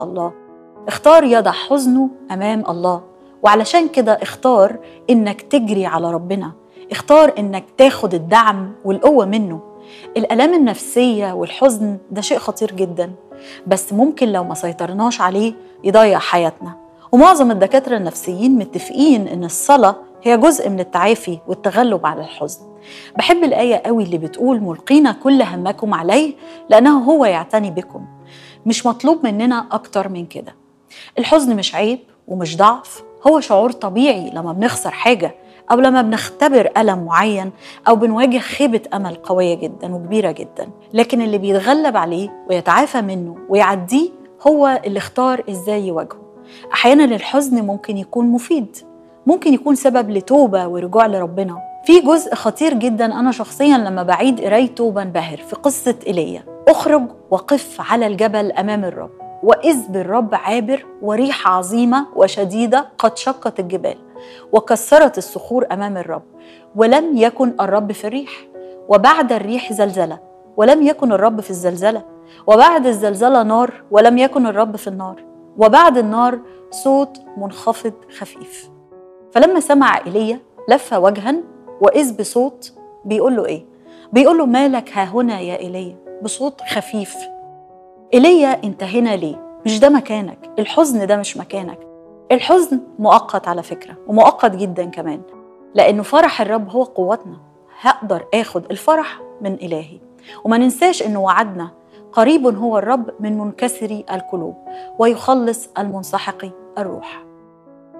الله اختار يضع حزنه امام الله وعلشان كده اختار انك تجري على ربنا اختار انك تاخد الدعم والقوه منه الالام النفسيه والحزن ده شيء خطير جدا بس ممكن لو ما سيطرناش عليه يضيع حياتنا ومعظم الدكاتره النفسيين متفقين ان الصلاه هي جزء من التعافي والتغلب على الحزن بحب الآية قوي اللي بتقول ملقينا كل همكم عليه لأنه هو يعتني بكم مش مطلوب مننا أكتر من كده الحزن مش عيب ومش ضعف هو شعور طبيعي لما بنخسر حاجة أو لما بنختبر ألم معين أو بنواجه خيبة أمل قوية جدا وكبيرة جدا لكن اللي بيتغلب عليه ويتعافى منه ويعديه هو اللي اختار إزاي يواجهه أحيانا الحزن ممكن يكون مفيد ممكن يكون سبب لتوبة ورجوع لربنا في جزء خطير جدا أنا شخصيا لما بعيد قرايته بنبهر في قصة إيليا أخرج وقف على الجبل أمام الرب وإذ بالرب عابر وريح عظيمة وشديدة قد شقت الجبال وكسرت الصخور أمام الرب ولم يكن الرب في الريح وبعد الريح زلزلة ولم يكن الرب في الزلزلة وبعد الزلزلة نار ولم يكن الرب في النار وبعد النار صوت منخفض خفيف فلما سمع ايليا لف وجها واذ بصوت بيقول له ايه بيقول له مالك ها هنا يا ايليا بصوت خفيف ايليا انت هنا ليه مش ده مكانك الحزن ده مش مكانك الحزن مؤقت على فكره ومؤقت جدا كمان لانه فرح الرب هو قوتنا هقدر اخد الفرح من الهي وما ننساش انه وعدنا قريب هو الرب من منكسري القلوب ويخلص المنسحق الروح